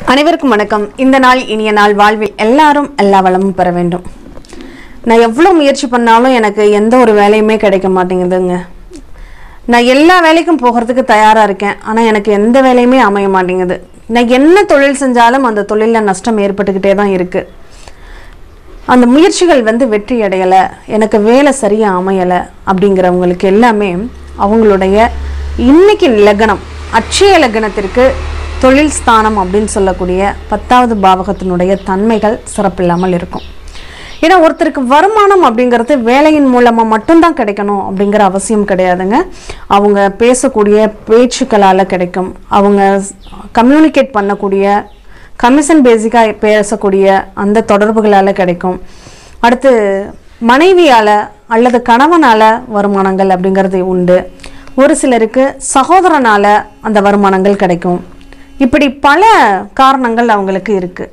அனைவருக்கும் வணக்கம் இந்த நாள் இனிய நாள் வாழ்வில் எல்லாரும் எல்லா வளமும் பெற வேண்டும் நான் எவ்வளோ முயற்சி பண்ணாலும் எனக்கு எந்த ஒரு வேலையுமே கிடைக்க மாட்டேங்குதுங்க நான் எல்லா வேலைக்கும் போகிறதுக்கு தயாராக இருக்கேன் ஆனால் எனக்கு எந்த வேலையுமே அமைய மாட்டேங்குது நான் என்ன தொழில் செஞ்சாலும் அந்த தொழிலில் நஷ்டம் ஏற்பட்டுக்கிட்டே தான் இருக்குது அந்த முயற்சிகள் வந்து வெற்றி அடையலை எனக்கு வேலை சரியாக அமையலை அப்படிங்கிறவங்களுக்கு எல்லாமே அவங்களுடைய இன்னைக்கு லக்னம் அட்சய லக்னத்திற்கு தொழில் ஸ்தானம் அப்படின்னு சொல்லக்கூடிய பத்தாவது பாவகத்தினுடைய தன்மைகள் சிறப்பில்லாமல் இருக்கும் ஏன்னா ஒருத்தருக்கு வருமானம் அப்படிங்கிறது வேலையின் மூலமாக மட்டும்தான் கிடைக்கணும் அப்படிங்கிற அவசியம் கிடையாதுங்க அவங்க பேசக்கூடிய பேச்சுக்களால் கிடைக்கும் அவங்க கம்யூனிகேட் பண்ணக்கூடிய கமிஷன் பேசிக்காக பேசக்கூடிய அந்த தொடர்புகளால் கிடைக்கும் அடுத்து மனைவியால் அல்லது கணவனால் வருமானங்கள் அப்படிங்கிறது உண்டு ஒரு சிலருக்கு சகோதரனால் அந்த வருமானங்கள் கிடைக்கும் இப்படி பல காரணங்கள் அவங்களுக்கு இருக்குது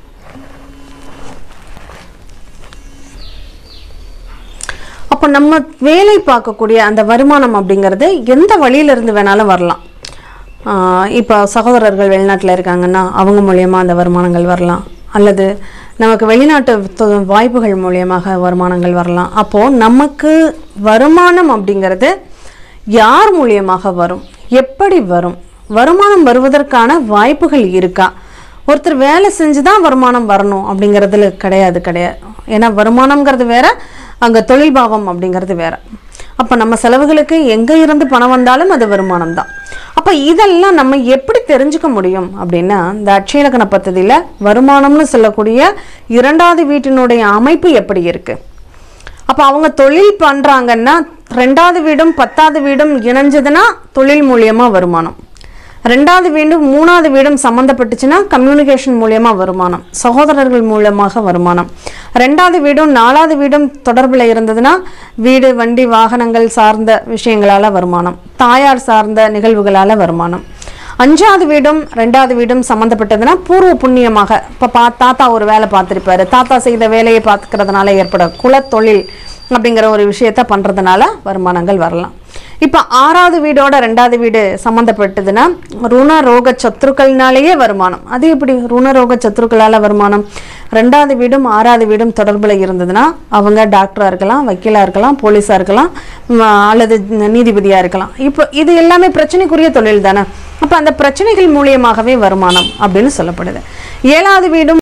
அப்போ நம்ம வேலை பார்க்கக்கூடிய அந்த வருமானம் அப்படிங்கிறது எந்த வழியிலிருந்து வேணாலும் வரலாம் ஆஹ் இப்போ சகோதரர்கள் வெளிநாட்டில் இருக்காங்கன்னா அவங்க மூலியமாக அந்த வருமானங்கள் வரலாம் அல்லது நமக்கு வெளிநாட்டு தொ- வாய்ப்புகள் மூலியமாக வருமானங்கள் வரலாம் அப்போது நமக்கு வருமானம் அப்படிங்கிறது யார் மூலியமாக வரும் எப்படி வரும் வருமானம் வருவதற்கான வாய்ப்புகள் இருக்கா ஒருத்தர் வேலை செஞ்சு தான் வருமானம் வரணும் அப்படிங்கிறதுல கிடையாது கிடையாது ஏன்னா வருமானம்ங்கிறது வேற அங்கே தொழில் பாவம் அப்படிங்கிறது வேற அப்போ நம்ம செலவுகளுக்கு எங்கே இருந்து பணம் வந்தாலும் அது வருமானம் தான் அப்போ இதெல்லாம் நம்ம எப்படி தெரிஞ்சுக்க முடியும் அப்படின்னா இந்த அட்சயலக்கண பദ്ധதியில் வருமானம்னு சொல்லக்கூடிய இரண்டாவது வீட்டினுடைய அமைப்பு எப்படி இருக்குது அப்போ அவங்க தொழில் பண்ணுறாங்கன்னா ரெண்டாவது வீடும் பத்தாவது வீடும் இணைஞ்சதுன்னா தொழில் மூலியமாக வருமானம் ரெண்டாவது வீடும் மூணாவது வீடும் சம்மந்தப்பட்டுச்சுன்னா கம்யூனிகேஷன் மூலியமாக வருமானம் சகோதரர்கள் மூலமாக வருமானம் ரெண்டாவது வீடும் நாலாவது வீடும் தொடர்பில் இருந்ததுன்னா வீடு வண்டி வாகனங்கள் சார்ந்த விஷயங்களால் வருமானம் தாயார் சார்ந்த நிகழ்வுகளால் வருமானம் அஞ்சாவது வீடும் ரெண்டாவது வீடும் சம்மந்தப்பட்டதுன்னா பூர்வ புண்ணியமாக இப்போ பா தாத்தா ஒரு வேலை பார்த்துருப்பாரு தாத்தா செய்த வேலையை பார்த்துக்கிறதுனால ஏற்பட குலத்தொழில் அப்படிங்கிற ஒரு விஷயத்த பண்ணுறதுனால வருமானங்கள் வரலாம் இப்போ ஆறாவது வீடோட ரெண்டாவது வீடு சம்மந்தப்பட்டதுன்னா ருண ரோக சத்துருக்கள்னாலேயே வருமானம் அது எப்படி ருண ரோக சத்துருக்களால் வருமானம் ரெண்டாவது வீடும் ஆறாவது வீடும் தொடர்பில் இருந்ததுன்னா அவங்க டாக்டராக இருக்கலாம் வக்கீலாக இருக்கலாம் போலீஸாக இருக்கலாம் ம், அல்லது நீதிபதியாக இருக்கலாம் இப்போ இது எல்லாமே பிரச்சனைக்குரிய தொழில் தானே அப்போ அந்த பிரச்சனைகள் மூலியமாகவே வருமானம் அப்படின்னு சொல்லப்படுது ஏழாவது வீடும்